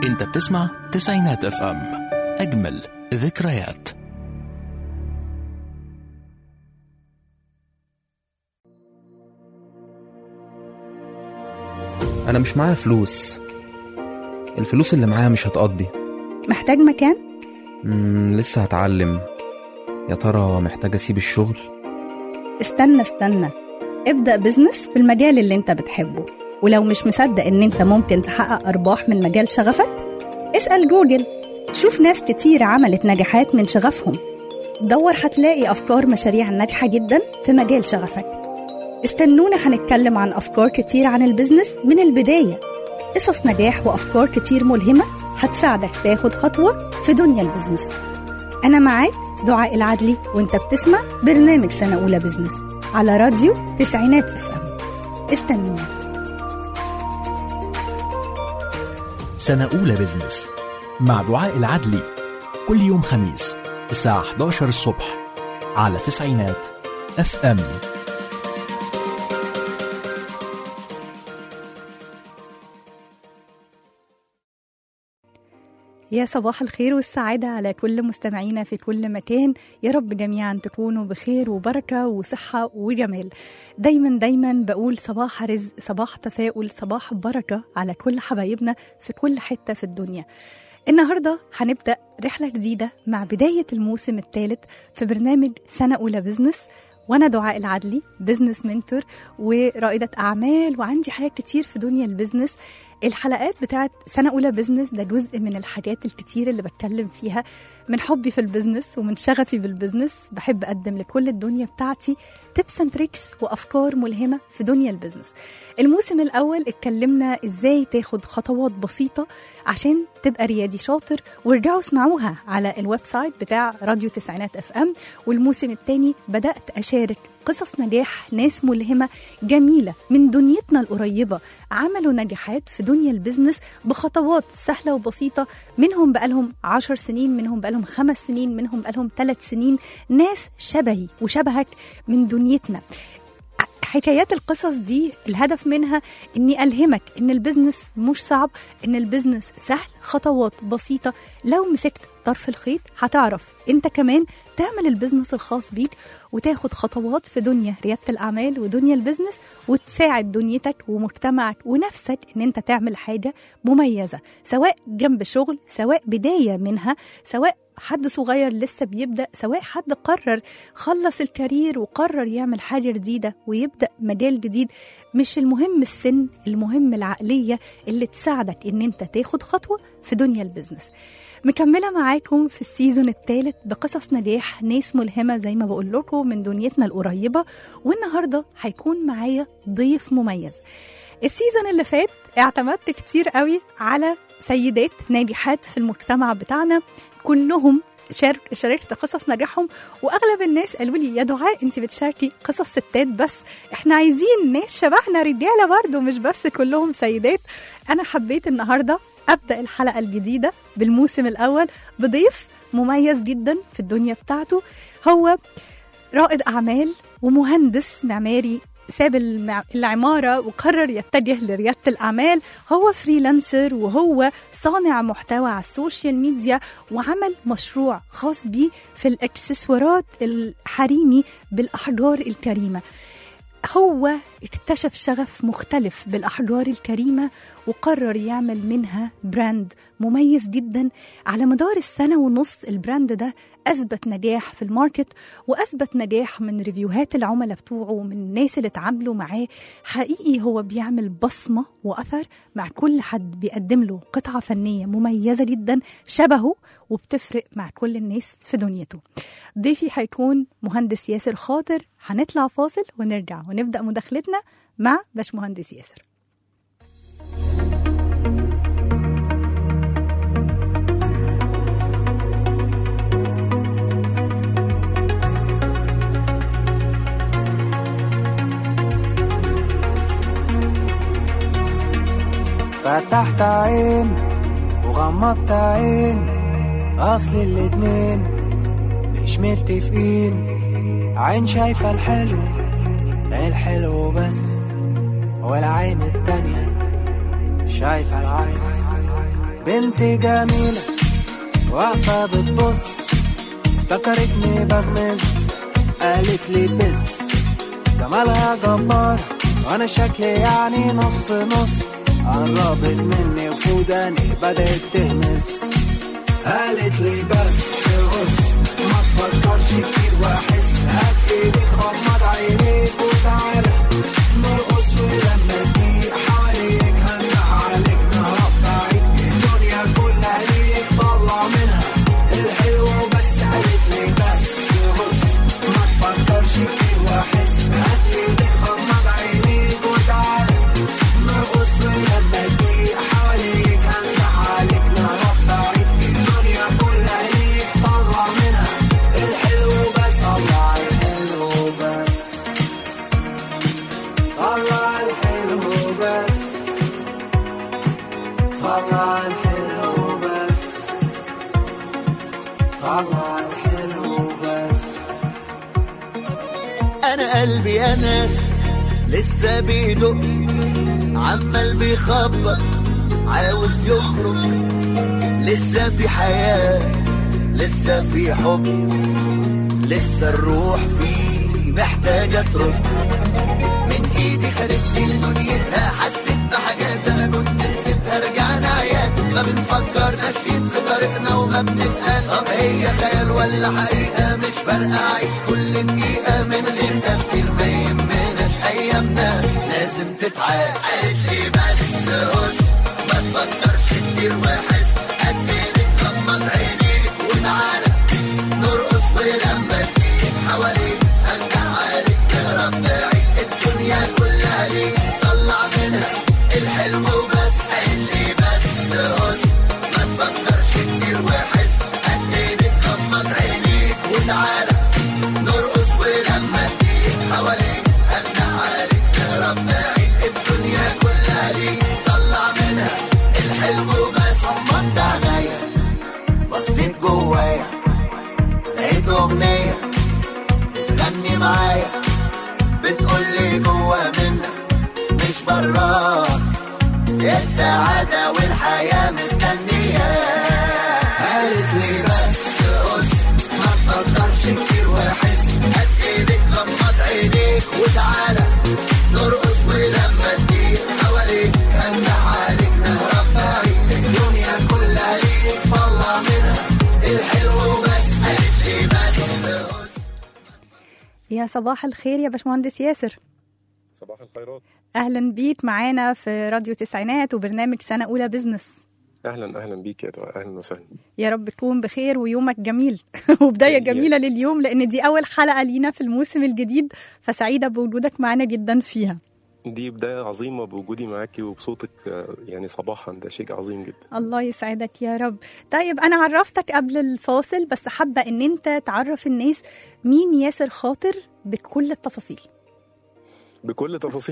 انت بتسمع تسعينات اف ام اجمل ذكريات انا مش معايا فلوس الفلوس اللي معايا مش هتقضي محتاج مكان؟ مم لسه هتعلم يا ترى محتاج اسيب الشغل استنى استنى ابدأ بزنس في المجال اللي انت بتحبه ولو مش مصدق ان انت ممكن تحقق ارباح من مجال شغفك اسأل جوجل شوف ناس كتير عملت نجاحات من شغفهم دور هتلاقي افكار مشاريع ناجحة جدا في مجال شغفك استنونا هنتكلم عن افكار كتير عن البزنس من البداية قصص نجاح وافكار كتير ملهمة هتساعدك تاخد خطوة في دنيا البزنس أنا معاك دعاء العدلي وانت بتسمع برنامج سنة أولى بزنس على راديو تسعينات اف ام استنونا سنة أولى بزنس مع دعاء العدلي كل يوم خميس الساعة 11 الصبح على تسعينات اف ام يا صباح الخير والسعادة على كل مستمعينا في كل مكان يا رب جميعا تكونوا بخير وبركة وصحة وجمال دايما دايما بقول صباح رزق صباح تفاؤل صباح بركة على كل حبايبنا في كل حتة في الدنيا النهاردة هنبدأ رحلة جديدة مع بداية الموسم الثالث في برنامج سنة أولى بزنس وانا دعاء العدلي بزنس منتور ورائده اعمال وعندي حاجات كتير في دنيا البزنس الحلقات بتاعت سنه اولى بزنس ده جزء من الحاجات الكتير اللي بتكلم فيها من حبي في البزنس ومن شغفي بالبزنس بحب اقدم لكل الدنيا بتاعتي تيبس اند تريكس وافكار ملهمه في دنيا البزنس الموسم الاول اتكلمنا ازاي تاخد خطوات بسيطه عشان تبقى ريادي شاطر وارجعوا اسمعوها على الويب سايت بتاع راديو تسعينات اف ام والموسم الثاني بدات اشارك قصص نجاح ناس ملهمه جميله من دنيتنا القريبه عملوا نجاحات في دنيا البزنس بخطوات سهله وبسيطه منهم بقالهم عشر سنين منهم بقالهم خمس سنين منهم بقالهم ثلاث سنين ناس شبهي وشبهك من دنيتنا حكايات القصص دي الهدف منها اني الهمك ان البزنس مش صعب ان البزنس سهل خطوات بسيطه لو مسكت طرف الخيط هتعرف انت كمان تعمل البزنس الخاص بيك وتاخد خطوات في دنيا رياده الاعمال ودنيا البزنس وتساعد دنيتك ومجتمعك ونفسك ان انت تعمل حاجه مميزه سواء جنب شغل سواء بدايه منها سواء حد صغير لسه بيبدا سواء حد قرر خلص الكارير وقرر يعمل حاجه جديده ويبدا مجال جديد مش المهم السن المهم العقليه اللي تساعدك ان انت تاخد خطوه في دنيا البزنس مكملة معاكم في السيزون الثالث بقصص نجاح ناس ملهمة زي ما بقول لكم من دنيتنا القريبة والنهاردة هيكون معايا ضيف مميز السيزون اللي فات اعتمدت كتير قوي على سيدات ناجحات في المجتمع بتاعنا كلهم شارك شاركت قصص نجاحهم واغلب الناس قالوا لي يا دعاء انت بتشاركي قصص ستات بس احنا عايزين ناس شبهنا رجاله برضو مش بس كلهم سيدات انا حبيت النهارده ابدا الحلقه الجديده بالموسم الاول بضيف مميز جدا في الدنيا بتاعته هو رائد اعمال ومهندس معماري ساب المع... العمارة وقرر يتجه لريادة الأعمال هو فريلانسر وهو صانع محتوى على السوشيال ميديا وعمل مشروع خاص بيه في الإكسسوارات الحريمي بالأحجار الكريمة هو اكتشف شغف مختلف بالأحجار الكريمة وقرر يعمل منها براند مميز جدا على مدار السنة ونص البراند ده أثبت نجاح في الماركت وأثبت نجاح من ريفيوهات العملاء بتوعه ومن الناس اللي اتعاملوا معاه حقيقي هو بيعمل بصمة وأثر مع كل حد بيقدم له قطعة فنية مميزة جدا شبهه وبتفرق مع كل الناس في دنيته ضيفي هيكون مهندس ياسر خاطر هنطلع فاصل ونرجع ونبدأ مداخلتنا مع باشمهندس ياسر فتحت عين وغمضت عين اصل الاتنين مش متفقين عين شايفة الحلو الحلو بس والعين التانية شايفة العكس بنت جميلة واقفة بتبص افتكرتني بغمز قالت لي بس جمالها جبار وانا شكلي يعني نص نص قربت مني وفوداني بدأت تهمس قالت لي بس بص ما تفكرش كتير واحس هات ايدك غمض عينيك وتعالى نرقص ولما تضيق حواليك هنح عليك نهرب بعيد الدنيا كلها ليك طلع منها الحلو بس قالت لي بس بص ما تفكرش كتير واحس هات ايدك غمض عينيك وتعالى نرقص ولما تضيق حواليك هنح عليك نهرب بعيد الدنيا كلها ليك طلع منها الحلو بس طلع الحلو بس طلع الحلو بس طلع الحلو بس طلع الحلو بس انا قلبي يا ناس لسه بيدق عمال بيخبط عاوز يخرج لسه في حياة لسه في حب لسه الروح فيه محتاجة ترد من ايدي خدت لدنيتها حسيت بحاجات انا كنت نسيتها رجعنا عيال ما بنفكر ماشيين في طريقنا وما بنسأل طب هي خيال ولا حقيقة مش فارقة عيش كل دقيقة من غير تفكير ما يهمناش ايامنا لازم تتعاش قالت لي بس هس ما تفكرش كتير واحس قد ايدك غمض عينيك وتعالى نرقص ولما تجيب حواليك هنجح عليك نهرب بعيد الدنيا كلها ليك طلع منها الحلو بس قال لي بس هس ما تفكرش كتير واحس قد ايدك غمض عينيك وتعالى نرقص ولما تجيب حواليك هنجح عليك نهرب بعيد الدنيا كلها ليك طلع منها الحلو بس غمضت عينيا بصيت جوايا لقيت اغنيه بتغني معايا بتقول لي جوا منك مش براك يا السعادة والحياة مستنية قالت لي بس قص ما تفكرش كتير واحس قد ايدك غمض عينيك وتعالى نرقص ولما تضيق حواليك هنجح عليك نهرب بعيد الدنيا كلها ليك طلع منها الحلو بس قالت لي بس قص يا صباح الخير يا باشمهندس ياسر صباح الخيرات اهلا بيك معانا في راديو تسعينات وبرنامج سنه اولى بزنس اهلا اهلا بيك يا دعاء اهلا وسهلا يا رب تكون بخير ويومك جميل وبدايه جميل. جميله لليوم لان دي اول حلقه لينا في الموسم الجديد فسعيده بوجودك معانا جدا فيها دي بداية عظيمة بوجودي معاكي وبصوتك آه، يعني صباحا ده شيء عظيم جدا الله يسعدك يا رب طيب انا عرفتك قبل الفاصل بس حابه ان انت تعرف الناس مين ياسر خاطر بكل التفاصيل بكل تفاصيل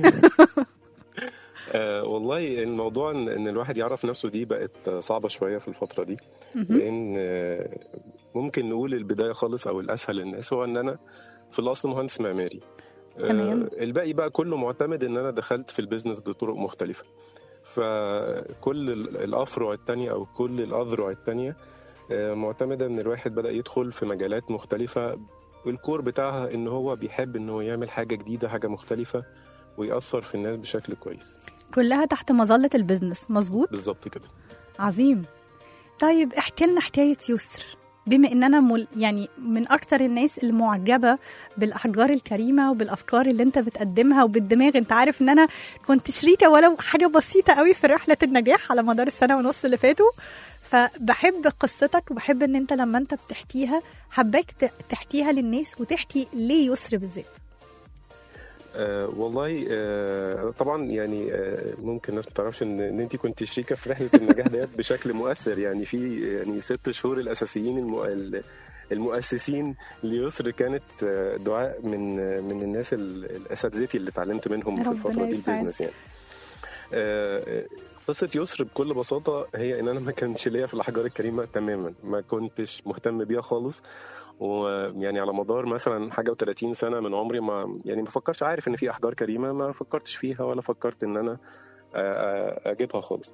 آه والله الموضوع ان إن الواحد يعرف نفسه دي بقت آه، صعبة شوية في الفترة دي لان آه، ممكن نقول البداية خالص او الاسهل للناس هو ان انا في الاصل مهندس معماري آه، تمام. الباقي بقى كله معتمد ان انا دخلت في البيزنس بطرق مختلفة فكل ال- الافرع التانية او كل الاذرع التانية آه، معتمدة ان الواحد بدأ يدخل في مجالات مختلفة والكور بتاعها ان هو بيحب ان هو يعمل حاجة جديدة حاجة مختلفة ويأثر في الناس بشكل كويس كلها تحت مظله البزنس مظبوط بالظبط كده عظيم طيب احكي لنا حكايه يسر بما ان انا مل يعني من اكتر الناس المعجبه بالاحجار الكريمه وبالافكار اللي انت بتقدمها وبالدماغ انت عارف ان انا كنت شريكه ولو حاجه بسيطه قوي في رحله النجاح على مدار السنه ونص اللي فاتوا فبحب قصتك وبحب ان انت لما انت بتحكيها حباك ت- تحكيها للناس وتحكي ليه يسر بالذات آه والله آه طبعا يعني آه ممكن الناس ما تعرفش ان ان انت كنت شريكه في رحله النجاح ديت بشكل مؤثر يعني في يعني ست شهور الاساسيين المؤ... المؤسسين ليسر كانت آه، دعاء من آه، من الناس ال- الاساتذتي اللي اتعلمت منهم في ربنا الفتره دي يسعدك. البيزنس يعني آه، قصة يسر بكل بساطة هي إن أنا ما كانش ليا في الأحجار الكريمة تماما ما كنتش مهتم بيها خالص ويعني على مدار مثلا حاجة و30 سنة من عمري ما يعني ما فكرش عارف إن في أحجار كريمة ما فكرتش فيها ولا فكرت إن أنا آه، آه، أجيبها خالص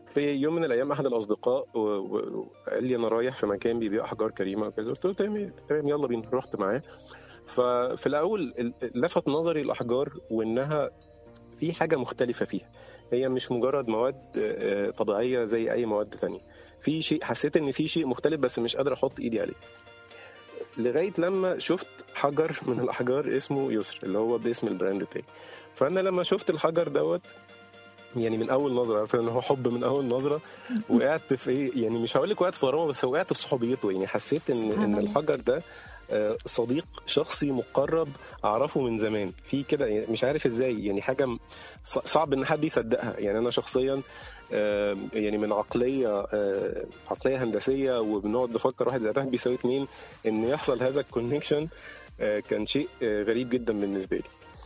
في يوم من الايام احد الاصدقاء و- و- وقال لي انا رايح في مكان بيبيع احجار كريمه وكذا قلت له تمام تمام يلا بينا رحت معاه ففي الاول ال- لفت نظري الاحجار وانها في حاجه مختلفه فيها هي مش مجرد مواد آه، طبيعيه زي اي مواد تانية في شيء حسيت ان في شيء مختلف بس مش قادر احط ايدي عليه لغايه لما شفت حجر من الاحجار اسمه يسر اللي هو باسم البراند بتاعي فانا لما شفت الحجر دوت يعني من اول نظره عارف ان هو حب من اول نظره وقعت في ايه يعني مش هقول لك وقعت في غرامه بس وقعت في صحوبيته يعني حسيت ان سبحان ان الله. الحجر ده آه، صديق شخصي مقرب اعرفه من زمان في كده يعني مش عارف ازاي يعني حاجه م- ص- صعب ان حد يصدقها يعني انا شخصيا آه، يعني من عقليه آه، عقليه هندسيه وبنقعد نفكر واحد زائد واحد بيساوي اتنين ان يحصل هذا الكونكشن كان شيء آه، غريب جدا بالنسبه لي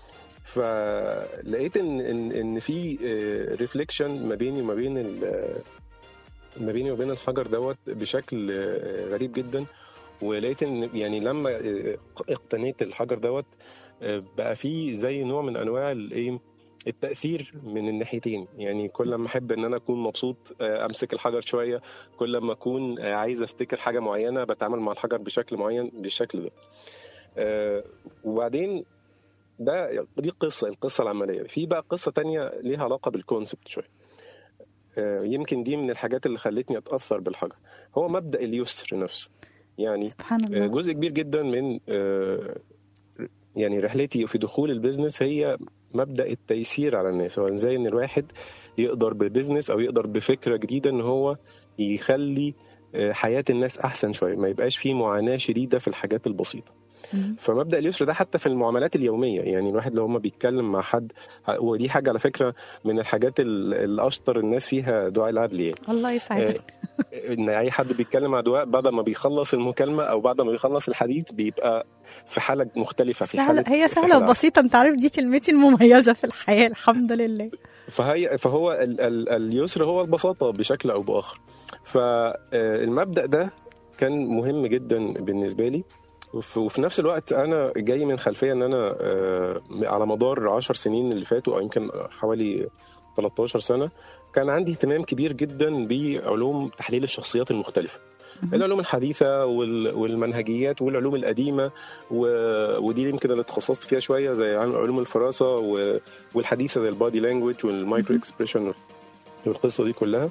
فلقيت ان ان ان في ريفليكشن ما بيني وما بين ال- ما بيني وبين الحجر دوت بشكل آه، غريب جدا ولقيت ان يعني لما آه، اقتنيت الحجر دوت آه، بقى في زي نوع من انواع الايه التاثير من الناحيتين يعني كل ما احب ان انا اكون مبسوط آه، امسك الحجر شويه كل ما اكون آه، عايز افتكر حاجه معينه بتعامل مع الحجر بشكل معين بالشكل ده آه، وبعدين ده دي قصه القصه العمليه في بقى قصه تانية ليها علاقه بالكونسبت شويه آه، يمكن دي من الحاجات اللي خلتني اتاثر بالحجر هو مبدا اليسر نفسه يعني سبحان آه، الله جزء كبير جدا من آه، يعني رحلتي في دخول البيزنس هي مبدا التيسير على الناس هو ازاي ان الواحد يقدر ببزنس او يقدر بفكره جديده ان هو يخلي آه، حياه الناس احسن شويه ما يبقاش فيه معاناه شديده في الحاجات البسيطه مم. فمبدا اليسر ده حتى في المعاملات اليوميه يعني الواحد لو ما بيتكلم مع حد ودي حاجه على فكره من الحاجات ال- اللي اشطر الناس فيها دعاء العدل يعني الله يسعدك ان اي حد بيتكلم مع دعاء بعد ما بيخلص المكالمه او بعد ما بيخلص الحديث بيبقى في حاله مختلفه في سهلة حاله هي في سهلة حالة وبسيطة انت عارف دي كلمتي المميزة في الحياة الحمد لله فهي فهو ال ال اليسر هو البساطه بشكل او باخر فالمبدا ده كان مهم جدا بالنسبه لي وف- وفي نفس الوقت انا جاي من خلفيه ان انا آه، على مدار 10 سنين اللي فاتوا او يمكن حوالي 13 سنه كان عندي اهتمام كبير جدا بعلوم تحليل الشخصيات المختلفه العلوم الحديثه وال- والمنهجيات والعلوم القديمه و- ودي يمكن اللي اتخصصت فيها شويه زي علوم الفراسه و- والحديثه زي البادي لانجوج والمايكرو اكسبريشن والقصه دي كلها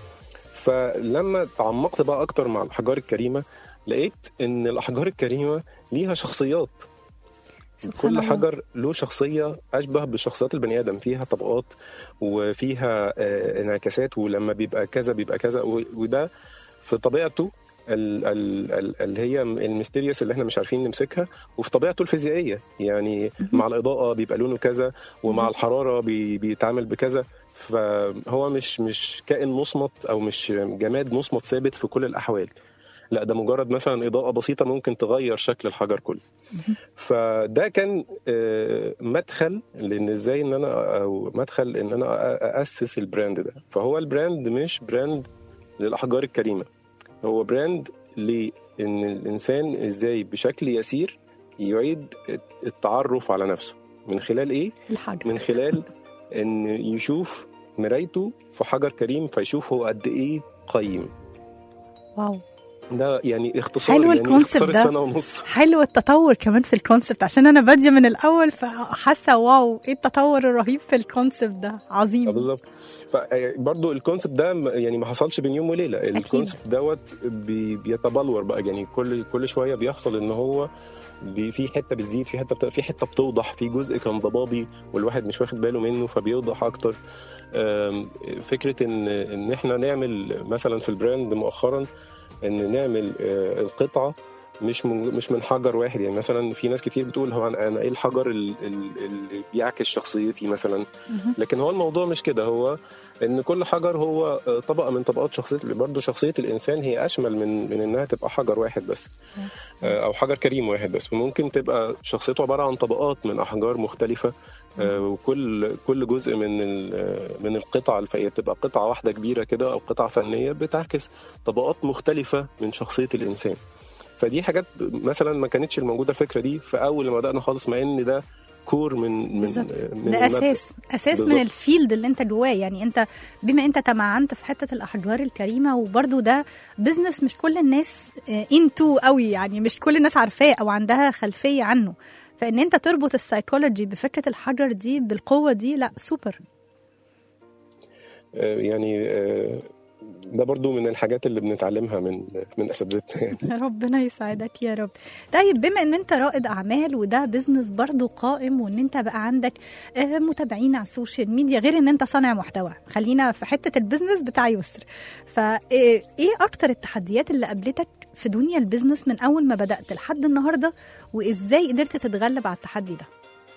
فلما تعمقت بقى اكتر مع الاحجار الكريمه لقيت ان الاحجار الكريمه ليها شخصيات سبحان كل الله. حجر له شخصيه اشبه بشخصيات البني ادم فيها طبقات وفيها آه، انعكاسات ولما بيبقى كذا بيبقى كذا و- وده في طبيعته ال- ال- ال- اللي هي الميستيريوس اللي احنا مش عارفين نمسكها وفي طبيعته الفيزيائيه يعني مع الاضاءه بيبقى لونه كذا ومع الحراره بي- بيتعامل بكذا فهو مش مش كائن مصمت او مش جماد مصمت ثابت في كل الاحوال لا ده مجرد مثلا اضاءه بسيطه ممكن تغير شكل الحجر كله فده كان آه، مدخل لان ازاي ان انا او مدخل ان انا اسس البراند ده فهو البراند مش براند للاحجار الكريمه هو براند لان الانسان ازاي بشكل يسير يعيد التعرف على نفسه من خلال ايه الحجر من خلال ان يشوف مرايته في حجر كريم فيشوف هو قد ايه قيم واو ده يعني اختصار حلو يعني الكونسبت اختصار ده. السنه ونص حلو التطور كمان في الكونسبت عشان انا باديه من الاول فحاسه واو ايه التطور الرهيب في الكونسبت ده آه، عظيم بالظبط برضه الكونسبت ده م- يعني ما حصلش بين يوم وليله الكونسبت دوت بي- بيتبلور بقى يعني كل كل شويه بيحصل ان هو بي- في حته بتزيد في حته بت... في حته بتوضح في جزء كان ضبابي والواحد مش واخد باله منه فبيوضح اكتر آم، فكره ان ان احنا نعمل مثلا في البراند مؤخرا ان نعمل آه، القطعه مش من مش من حجر واحد يعني مثلا في ناس كتير بتقول هو انا أنا ايه الحجر ال- ال- اللي بيعكس شخصيتي مثلا مهم. لكن هو الموضوع مش كده هو ان كل حجر هو آه، طبقه من طبقات شخصيه برضه شخصيه الانسان هي اشمل من من انها تبقى حجر واحد بس آه، او حجر كريم واحد بس وممكن تبقى شخصيته عباره عن طبقات من احجار مختلفه آه، وكل كل جزء من ال- آه، من القطعه فهي بتبقى قطعه واحده كبيره كده او قطعه فنيه بتعكس طبقات مختلفه من شخصيه الانسان فدي حاجات مثلا ما كانتش الموجوده الفكره دي في اول ما بدانا خالص مع ان ده كور من من بالظبط من ده المبدأ. اساس اساس من بالظبط. الفيلد اللي انت جواه يعني انت بما انت تمعنت في حته الاحجار الكريمه وبرده ده بزنس مش كل الناس انتو قوي يعني مش كل الناس عارفاه او عندها خلفيه عنه فان انت تربط السايكولوجي بفكره الحجر دي بالقوه دي لا سوبر آه، يعني آه، ده برضو من الحاجات اللي بنتعلمها من من اساتذتنا يعني ربنا يسعدك يا رب طيب بما ان انت رائد اعمال وده بزنس برضو قائم وان انت بقى عندك آه، متابعين على السوشيال ميديا غير ان انت صانع محتوى خلينا في حته البزنس بتاع يسر فايه اكتر التحديات اللي قابلتك في دنيا البزنس من اول ما بدات لحد النهارده وازاي قدرت تتغلب على التحدي ده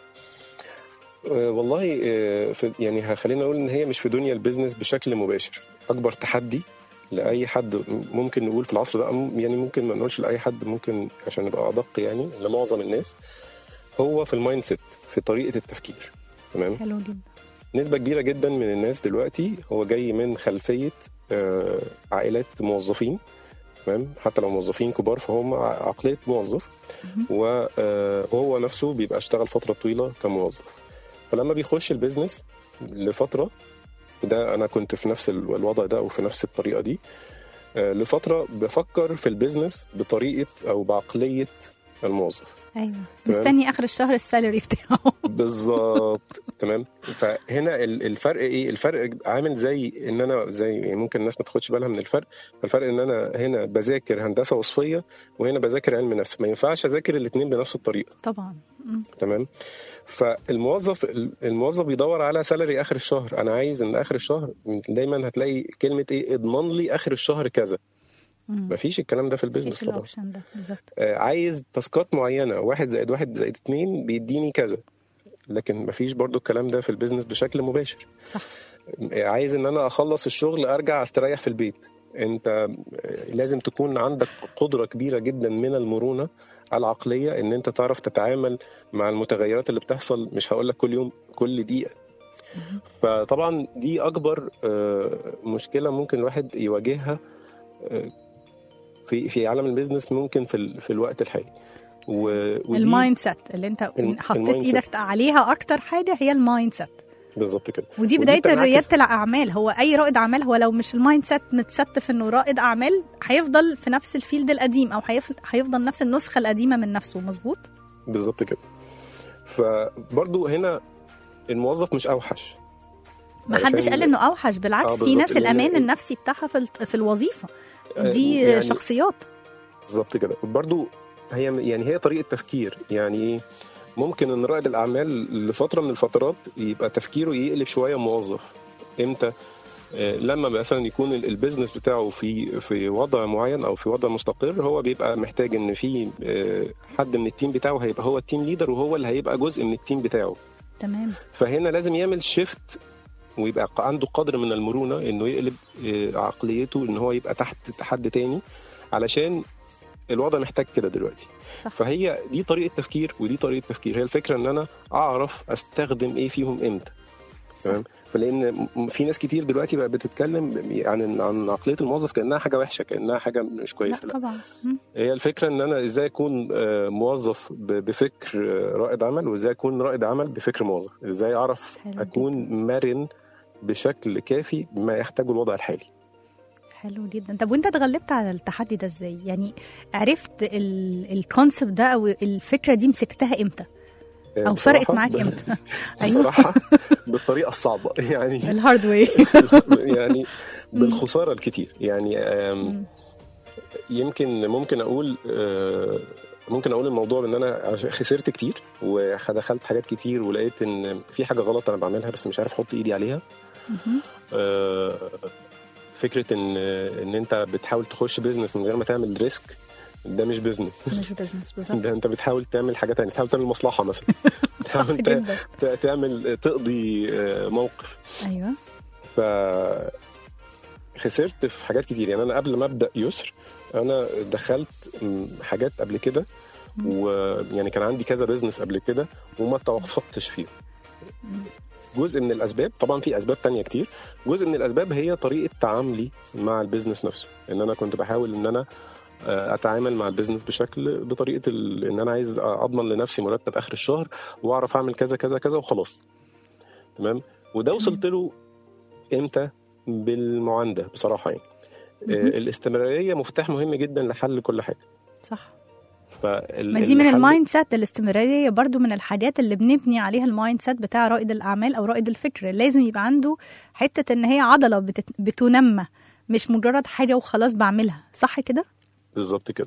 آه، والله آه، في يعني خلينا نقول ان هي مش في دنيا البيزنس بشكل مباشر اكبر تحدي لاي حد ممكن نقول في العصر ده أم- يعني ممكن ما نقولش لاي حد ممكن عشان نبقى ادق يعني لمعظم الناس هو في المايند سيت في طريقه التفكير تمام حلو جدا نسبه كبيره جدا من الناس دلوقتي هو جاي من خلفيه آه، عائلات موظفين تمام حتى لو موظفين كبار فهم ع- عقليه موظف و- آه، وهو نفسه بيبقى اشتغل فتره طويله كموظف فلما بيخش البيزنس لفتره وده انا كنت في نفس ال- الوضع ده وفي نفس الطريقه دي آه، لفتره بفكر في البيزنس بطريقه او بعقليه الموظف ايوه تمام. مستني اخر الشهر السالري بتاعه بالظبط تمام فهنا ال- الفرق ايه الفرق عامل زي ان انا زي يعني ممكن الناس ما تاخدش بالها من الفرق الفرق ان انا هنا بذاكر هندسه وصفيه وهنا بذاكر علم نفس ما ينفعش اذاكر الاثنين بنفس الطريقه طبعا مم. تمام فالموظف الموظف بيدور على سالري اخر الشهر انا عايز ان اخر الشهر دايما هتلاقي كلمه ايه اضمن لي اخر الشهر كذا مم. مفيش الكلام ده في البيزنس مفيش طبعا الاوبشن ده بالظبط آه، عايز تاسكات معينه واحد زائد واحد زائد اتنين بيديني كذا لكن مفيش برضو الكلام ده في البيزنس بشكل مباشر صح آه، عايز ان انا اخلص الشغل ارجع استريح في البيت انت آه، لازم تكون عندك قدره كبيره جدا من المرونه العقليه ان انت تعرف تتعامل مع المتغيرات اللي بتحصل مش هقول لك كل يوم كل دقيقه فطبعا دي اكبر آه، مشكله ممكن الواحد يواجهها آه، في في عالم البيزنس ممكن في ال- في الوقت الحالي و- ودي المايند سيت اللي انت الم- حطيت المايند سيت. ايدك عليها اكتر حاجه هي المايند سيت بالظبط كده ودي بدايه بتنعكس- رياده الاعمال هو اي رائد اعمال هو لو مش المايند سيت متستف انه رائد اعمال هيفضل في نفس الفيلد القديم او هيف- هيفضل نفس النسخه القديمه من نفسه مظبوط بالظبط كده فبرضو هنا الموظف مش اوحش ما حدش علشان- قال انه اوحش بالعكس آه، في بالظبط، ناس لأن الامان ال- النفسي بتاعها في الت- في الوظيفه آه، دي يعني شخصيات بالظبط كده برضو هي يعني هي طريقه تفكير يعني ايه ممكن ان رائد الاعمال لفتره من الفترات يبقى تفكيره يقلب شويه موظف امتى آه، لما مثلا يكون ال- البيزنس بتاعه في في وضع معين او في وضع مستقر هو بيبقى محتاج ان في آه، حد من التيم بتاعه هيبقى هو التيم ليدر وهو اللي هيبقى جزء من التيم بتاعه تمام فهنا لازم يعمل شيفت ويبقى ق- عنده قدر من المرونه انه يقلب آه، عقليته ان هو يبقى تحت حد تاني علشان الوضع محتاج كده دلوقتي صح فهي دي طريقه تفكير ودي طريقه تفكير هي الفكره ان انا اعرف استخدم ايه فيهم امتى تمام فلان م- في ناس كتير دلوقتي بقى بتتكلم عن عن عقليه الموظف كانها حاجه وحشه كانها حاجه مش لا كويسه لا طبعا مم. هي الفكره ان انا ازاي اكون آه، موظف ب- بفكر آه، رائد عمل وازاي اكون رائد عمل بفكر موظف ازاي اعرف حلو اكون مرن بشكل كافي بما يحتاجه الوضع الحالي حلو جدا طب وانت اتغلبت على التحدي ده ازاي يعني عرفت الكونسبت ده او الفكره دي مسكتها امتى آه، او فرقت بصراحة معاك ب- امتى ايوه بصراحه بالطريقه الصعبه يعني الهارد واي يعني بالخساره الكتير يعني آم، مم. يمكن ممكن اقول آه، ممكن اقول الموضوع بان انا عش- خسرت كتير ودخلت حاجات كتير ولقيت ان في حاجه غلط انا بعملها بس مش عارف احط ايدي عليها مهم. آه، فكره ان ان انت بتحاول تخش بيزنس من غير ما تعمل ريسك ده مش بيزنس مش بزنس بالظبط ده انت بتحاول تعمل حاجه تانية تحاول تعمل مصلحه مثلا صح تحاول ت- جدا ت- تعمل تقضي آه، موقف ايوه ف خسرت في حاجات كتير يعني انا قبل ما ابدا يسر انا دخلت م، حاجات قبل كده ويعني كان عندي كذا بيزنس قبل كده وما توفقتش فيه جزء من الاسباب طبعا في اسباب تانية كتير جزء من الاسباب هي طريقه تعاملي مع البيزنس نفسه ان انا كنت بحاول ان انا آه، اتعامل مع البيزنس بشكل بطريقه ال- ان انا عايز اضمن لنفسي مرتب اخر الشهر واعرف اعمل كذا كذا كذا وخلاص تمام وده وصلت له امتى بالمعانده بصراحه يعني آه، مهم. الاستمراريه مفتاح مهم جدا لحل كل حاجه صح فال- ما دي من الحل- المايند سيت الاستمراريه برضو من الحاجات اللي بنبني عليها المايند سيت بتاع رائد الاعمال او رائد الفكر لازم يبقى عنده حته ان هي عضله بتت... بتنمى مش مجرد حاجه وخلاص بعملها صح كده بالظبط كده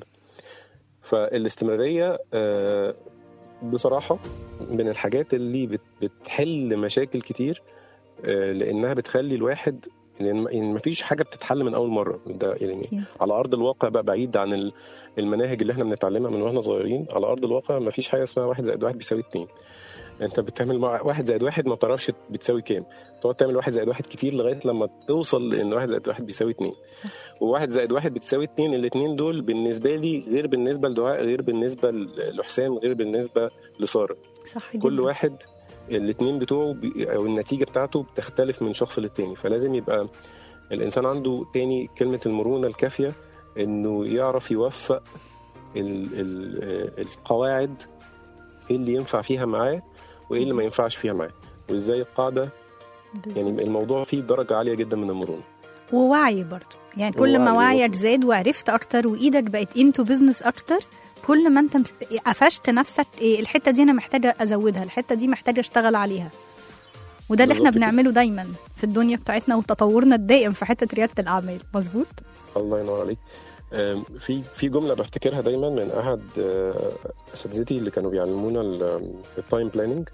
فالاستمراريه آه، بصراحه من الحاجات اللي بت- بتحل مشاكل كتير آه، لانها بتخلي الواحد لان ما فيش حاجه بتتحل من اول مره ده يعني أكيد. على ارض الواقع بقى بعيد عن ال- المناهج اللي احنا بنتعلمها من واحنا صغيرين على ارض الواقع ما فيش حاجه اسمها واحد زائد واحد بيساوي اتنين انت بتعمل مع واحد زائد واحد ما بتعرفش بتساوي كام تقعد تعمل واحد زائد واحد كتير لغايه لما توصل لان واحد زائد واحد بيساوي اتنين وواحد زائد واحد بتساوي اتنين الاتنين دول بالنسبه لي غير بالنسبه لدعاء غير بالنسبه ل- لحسام غير بالنسبه لساره صح جدا كل واحد الاتنين بتوعه بي- او النتيجه بتاعته بتختلف من شخص للتاني فلازم يبقى الانسان عنده تاني كلمه المرونه الكافيه انه يعرف يوفق ال ال القواعد ايه اللي ينفع فيها معاه وايه اللي ما ينفعش فيها معاه وازاي القاعده بالظبط. يعني الموضوع فيه درجه عاليه جدا من المرونه ووعي برضو يعني كل ما ووعي وعيك برضو. زاد وعرفت اكتر وايدك بقت انتو بزنس اكتر كل ما انت مس- قفشت نفسك إيه الحته دي انا محتاجه ازودها الحته دي محتاجه اشتغل عليها وده اللي احنا بالظبط كده. بنعمله دايما في الدنيا بتاعتنا وتطورنا الدائم في حته رياده الاعمال مظبوط الله ينور عليك آم، في في جمله بفتكرها دايما من احد آه، اساتذتي اللي كانوا بيعلمونا التايم بلاننج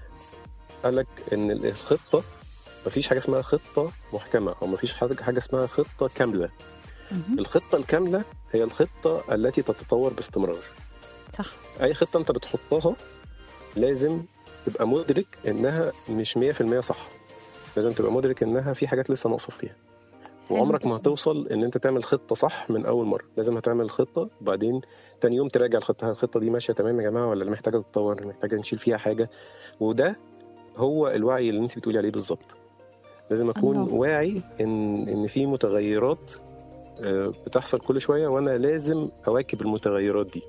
قال لك ان الخطه مفيش حاجه اسمها خطه محكمه او مفيش حاجه حاجه اسمها خطه كامله مهم. الخطه الكامله هي الخطه التي تتطور باستمرار صح اي خطه انت بتحطها لازم تبقى مدرك انها مش 100% صح لازم تبقى مدرك انها في حاجات لسه ناقصه فيها حلو وعمرك ما جدا. هتوصل ان انت تعمل خطه صح من اول مره لازم هتعمل خطه وبعدين تاني يوم تراجع الخطه الخطه دي ماشيه تمام يا جماعه ولا محتاجه تتطور محتاجه نشيل فيها حاجه وده هو الوعي اللي انت بتقولي عليه بالظبط لازم اكون الله. واعي ان ان في متغيرات آه، بتحصل كل شويه وانا لازم اواكب المتغيرات دي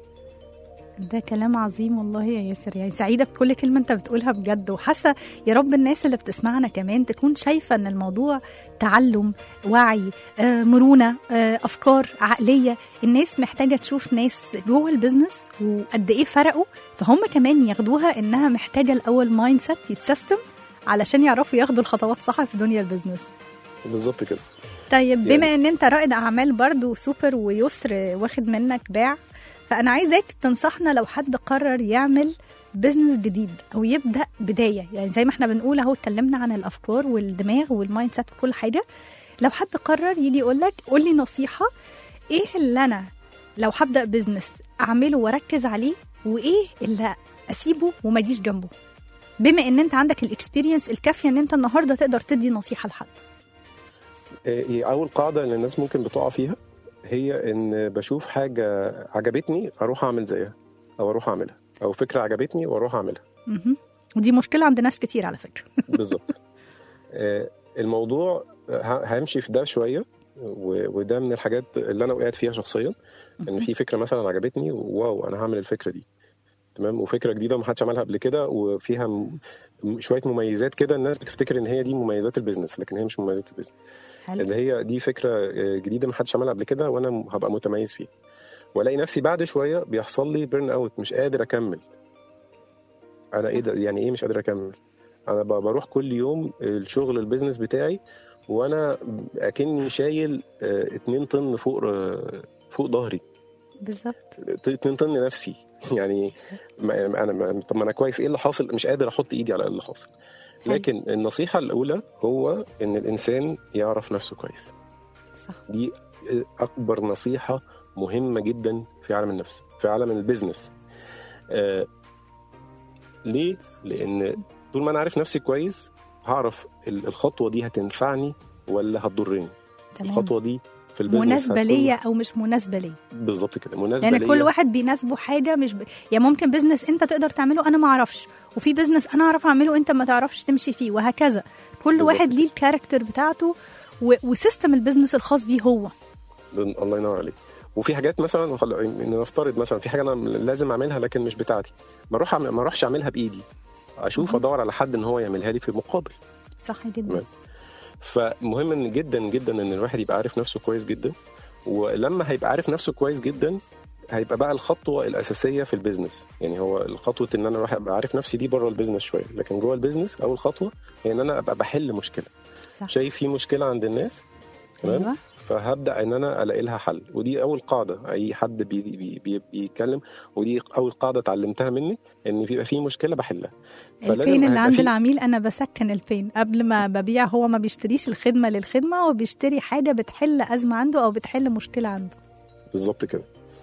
ده كلام عظيم والله يا ياسر يعني سعيدة بكل كلمة انت بتقولها بجد وحاسة يا رب الناس اللي بتسمعنا كمان تكون شايفة ان الموضوع تعلم وعي آه، مرونة آه، أفكار عقلية الناس محتاجة تشوف ناس جوه البيزنس وقد ايه فرقوا فهم كمان ياخدوها انها محتاجة الأول مايند سيت يتسيستم علشان يعرفوا ياخدوا الخطوات صح في دنيا البيزنس بالظبط كده طيب يعني- بما ان انت رائد اعمال برضو سوبر ويسر واخد منك باع فانا عايزاك تنصحنا لو حد قرر يعمل بزنس جديد او يبدا بدايه يعني زي ما احنا بنقول اهو اتكلمنا عن الافكار والدماغ والمايند سيت وكل حاجه لو حد قرر يجي يقول لك قول لي نصيحه ايه اللي انا لو هبدا بزنس اعمله واركز عليه وايه اللي اسيبه وما اجيش جنبه بما ان انت عندك الاكسبيرينس الكافيه ان انت النهارده تقدر تدي نصيحه لحد آه، هي اول قاعده اللي الناس ممكن بتقع فيها هي ان بشوف حاجه عجبتني اروح اعمل زيها او اروح اعملها او فكره عجبتني واروح اعملها مهم. ودي مشكلة عند ناس كتير على فكرة بالظبط آه، الموضوع ه- همشي في ده شويه و- وده من الحاجات اللي انا وقعت فيها شخصيا ان في فكره مثلا عجبتني واو انا هعمل الفكره دي تمام وفكره جديده ومحدش عملها قبل كده وفيها م- م- شويه مميزات كده الناس بتفتكر ان هي دي مميزات البيزنس لكن هي مش مميزات البيزنس حلو اللي هي دي فكره آه، جديده محدش عملها قبل كده وانا م- هبقى متميز فيها والاقي نفسي بعد شويه بيحصل لي بيرن اوت مش قادر اكمل انا ايه ده يعني ايه مش قادر اكمل انا ب- بروح كل يوم الشغل البيزنس بتاعي وانا اكني شايل 2 طن فوق آه، فوق ظهري بالظبط 2 طن نفسي يعني ما انا ما طب ما انا كويس ايه اللي حاصل مش قادر احط ايدي على اللي حاصل حلو. لكن النصيحه الاولى هو ان الانسان يعرف نفسه كويس صح دي اكبر نصيحه مهمه جدا في عالم النفس في عالم البيزنس آه ليه لان طول ما انا عارف نفسي كويس هعرف ال- الخطوه دي هتنفعني ولا هتضرني تمام الخطوه دي في البيزنس مناسبة هتكون- ليا أو مش مناسبة ليا بالظبط كده مناسبه لأن كل ليا. واحد بيناسبه حاجة مش ب... يعني ممكن بزنس أنت تقدر تعمله أنا ما أعرفش وفي بزنس أنا أعرف أعمله أنت ما تعرفش تمشي فيه وهكذا كل بالظبط واحد كده. ليه الكاركتر بتاعته و... وسيستم البزنس الخاص بيه هو الله ينور عليك وفي حاجات مثلا خل- إن نفترض مثلا في حاجه انا لازم اعملها لكن مش بتاعتي ما اروح أعمل- ما اروحش اعملها بايدي اشوف مهم. ادور على حد ان هو يعملها لي في مقابل صح جدا تمام. فمهم إن جدا جدا ان الواحد يبقى عارف نفسه كويس جدا ولما هيبقى عارف نفسه كويس جدا هيبقى بقى الخطوه الاساسيه في البيزنس يعني هو الخطوه ان انا ابقى عارف نفسي دي بره البيزنس شويه لكن جوه البيزنس اول خطوه هي ان انا ابقى بحل مشكله صح شايف في مشكله عند الناس تمام ايوه فهبدا ان انا الاقي لها حل ودي اول قاعده اي حد بي بي بي بيتكلم ودي اول قاعده اتعلمتها منك ان بيبقى في مشكله بحلها فلازم البين اللي هيبقى عند في- العميل انا بسكن البين قبل ما ببيع هو ما بيشتريش الخدمه للخدمه هو بيشتري حاجه بتحل ازمه عنده او بتحل مشكله عنده بالظبط كده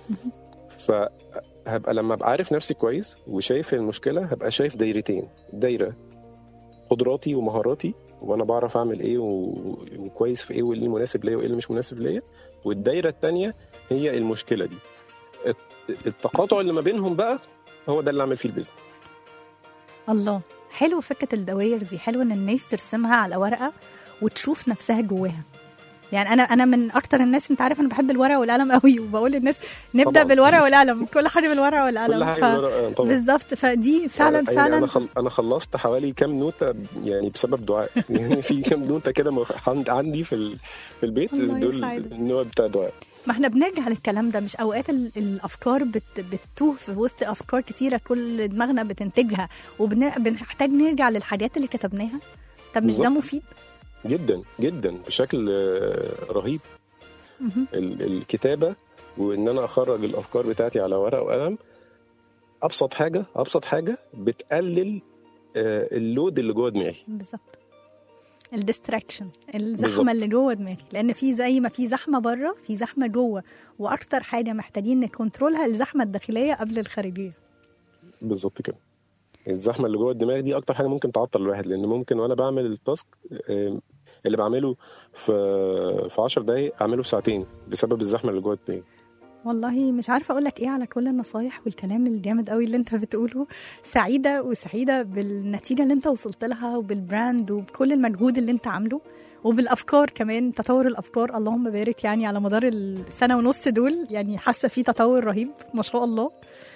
فهبقى لما ابقى عارف نفسي كويس وشايف المشكله هبقى شايف دايرتين دايره قدراتي ومهاراتي وانا بعرف اعمل ايه و- وكويس في ايه وايه اللي مناسب ليا وايه اللي مش مناسب ليا والدايره الثانيه هي المشكله دي الت- التقاطع اللي ما بينهم بقى هو ده اللي اعمل فيه البيزنس الله حلو فكره الدوائر دي حلو ان الناس ترسمها على ورقه وتشوف نفسها جواها يعني انا انا من اكتر الناس انت عارف انا بحب الورقه والقلم قوي وبقول للناس نبدا طبعاً. بالورقه والقلم كل حاجه بالورقه كل والقلم حاجه ف... بالورقة، طبعا بالظبط فدي فعلا يعني فعلا انا خل... انا خلصت حوالي كام نوته يعني بسبب دعاء يعني في كام نوته كده مخ- عند- عندي في ال... في البيت الله دول يسعدك. النوع بتاع دعاء ما احنا بنرجع للكلام ده مش اوقات ال- الافكار بت بتتوه في وسط افكار كتيره كل دماغنا بتنتجها وبنحتاج نرجع للحاجات اللي كتبناها طب مش ده بالظبط. مفيد جدا جدا بشكل آه، رهيب مهم. ال... الكتابه وان انا اخرج الافكار بتاعتي على ورقه وقلم ابسط حاجه ابسط حاجه بتقلل آه، اللود اللي جوه دماغي بالظبط الديستراكشن الزحمه بالظبط. اللي جوه دماغي لان في زي ما في زحمه بره في زحمه جوه واكتر حاجه محتاجين نكنترولها الزحمه الداخليه قبل الخارجيه بالظبط كده الزحمه اللي جوه الدماغ دي اكتر حاجه ممكن تعطل الواحد لان ممكن وانا بعمل التاسك آه، اللي بعمله في في 10 دقايق اعمله في ساعتين بسبب الزحمه اللي جوه الدماغ والله مش عارفه اقول لك ايه على كل النصايح والكلام الجامد قوي اللي انت بتقوله سعيده وسعيده بالنتيجه اللي انت وصلت لها وبالبراند وبكل المجهود اللي انت عامله وبالافكار كمان تطور الافكار اللهم بارك يعني على مدار السنه ونص دول يعني حاسه في تطور رهيب ما شاء الله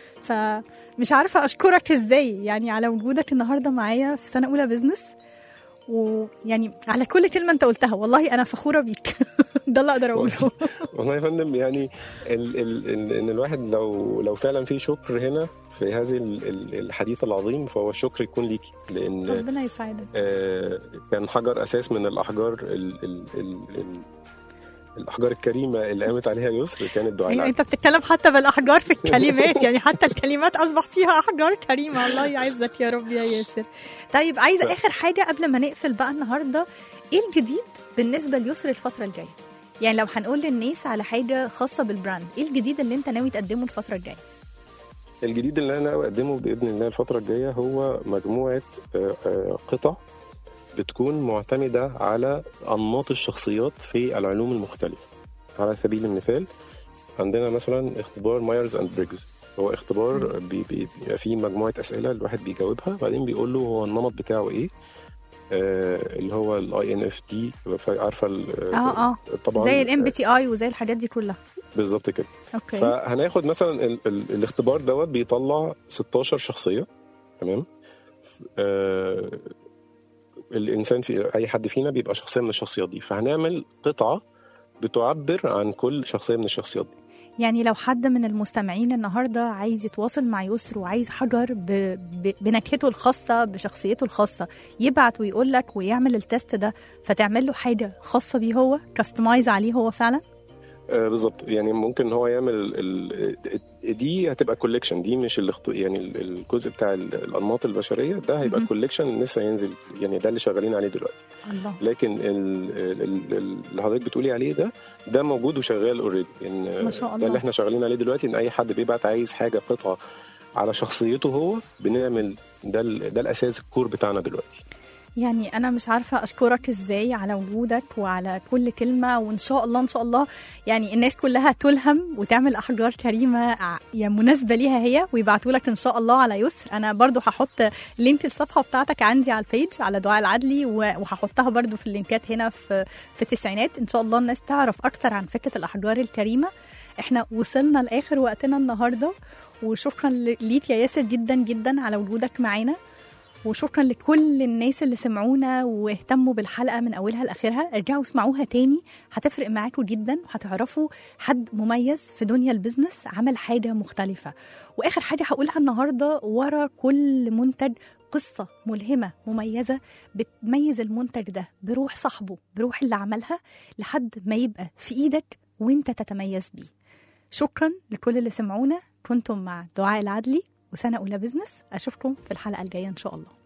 فمش عارفه اشكرك ازاي يعني على وجودك النهارده معايا في سنه اولى بزنس ويعني على كل كلمه انت قلتها والله انا فخوره بيك ده اللي اقدر اقوله والله يا فندم يعني ال ال ال ان الواحد لو لو فعلا في شكر هنا في هذه ال- ال- الحديث العظيم فهو الشكر يكون ليكي لان ربنا يسعدك آه، كان حجر اساس من الاحجار ال ال ال ال الاحجار الكريمه اللي قامت عليها يسر كانت دعاء ايوه العبد. انت بتتكلم حتى بالاحجار في الكلمات يعني حتى الكلمات اصبح فيها احجار كريمه الله يعزك يا رب يا ياسر طيب عايزه ف- اخر حاجه قبل ما نقفل بقى النهارده ايه الجديد بالنسبه ليسر الفتره الجايه يعني لو هنقول للناس على حاجه خاصه بالبراند ايه الجديد اللي انت ناوي تقدمه الفتره الجايه الجديد اللي انا اقدمه باذن الله الفتره الجايه هو مجموعه آه، آه، قطع بتكون معتمده على انماط الشخصيات في العلوم المختلفه على سبيل المثال عندنا مثلا اختبار مايرز اند بريجز هو اختبار بي- بي- بيبقى فيه مجموعه اسئله الواحد بيجاوبها بعدين بيقول له هو النمط بتاعه ايه آه اللي هو الاي ان اف دي عارفه ال- اه اه طبعا زي الام بي تي اي وزي الحاجات دي كلها بالظبط كده اوكي فهناخد مثلا ال ال الاختبار دوت بيطلع 16 شخصيه تمام آه الانسان في اي حد فينا بيبقى شخصيه من الشخصيات دي فهنعمل قطعه بتعبر عن كل شخصيه من الشخصيات دي يعني لو حد من المستمعين النهارده عايز يتواصل مع يسر وعايز حجر ب... ب... بنكهته الخاصه بشخصيته الخاصه يبعت ويقول لك ويعمل التست ده فتعمل له حاجه خاصه بيه هو كاستمايز عليه هو فعلا آه بالظبط يعني ممكن هو يعمل ال ال دي هتبقى كوليكشن دي مش الاخت... يعني ال- الجزء بتاع ال- الانماط البشريه ده هيبقى مهم. كوليكشن لسه هينزل يعني ده اللي شغالين عليه دلوقتي الله لكن ال- ال- ال- اللي حضرتك بتقولي عليه ده ده موجود وشغال اوريدي ان ما شاء ده الله. اللي احنا شغالين عليه دلوقتي ان اي حد بيبعت عايز حاجه قطعه على شخصيته هو بنعمل ده ال- ده الاساس الكور بتاعنا دلوقتي يعني انا مش عارفه اشكرك ازاي على وجودك وعلى كل كلمه وان شاء الله ان شاء الله يعني الناس كلها تلهم وتعمل احجار كريمه ع- يعني مناسبه ليها هي ويبعتوا لك ان شاء الله على يسر انا برضو هحط لينك الصفحه بتاعتك عندي على البيج على دعاء العدلي و- وهحطها برضو في اللينكات هنا في في التسعينات ان شاء الله الناس تعرف اكتر عن فكره الاحجار الكريمه احنا وصلنا لاخر وقتنا النهارده وشكرا ل- ليك يا ياسر جدا جدا على وجودك معانا وشكرا لكل الناس اللي سمعونا واهتموا بالحلقه من اولها لاخرها ارجعوا اسمعوها تاني هتفرق معاكم جدا وهتعرفوا حد مميز في دنيا البيزنس عمل حاجه مختلفه واخر حاجه هقولها النهارده ورا كل منتج قصة ملهمة مميزة بتميز المنتج ده بروح صاحبه بروح اللي عملها لحد ما يبقى في ايدك وانت تتميز بيه شكرا لكل اللي سمعونا كنتم مع دعاء العدلي وسنة أولى بزنس أشوفكم في الحلقة الجاية إن شاء الله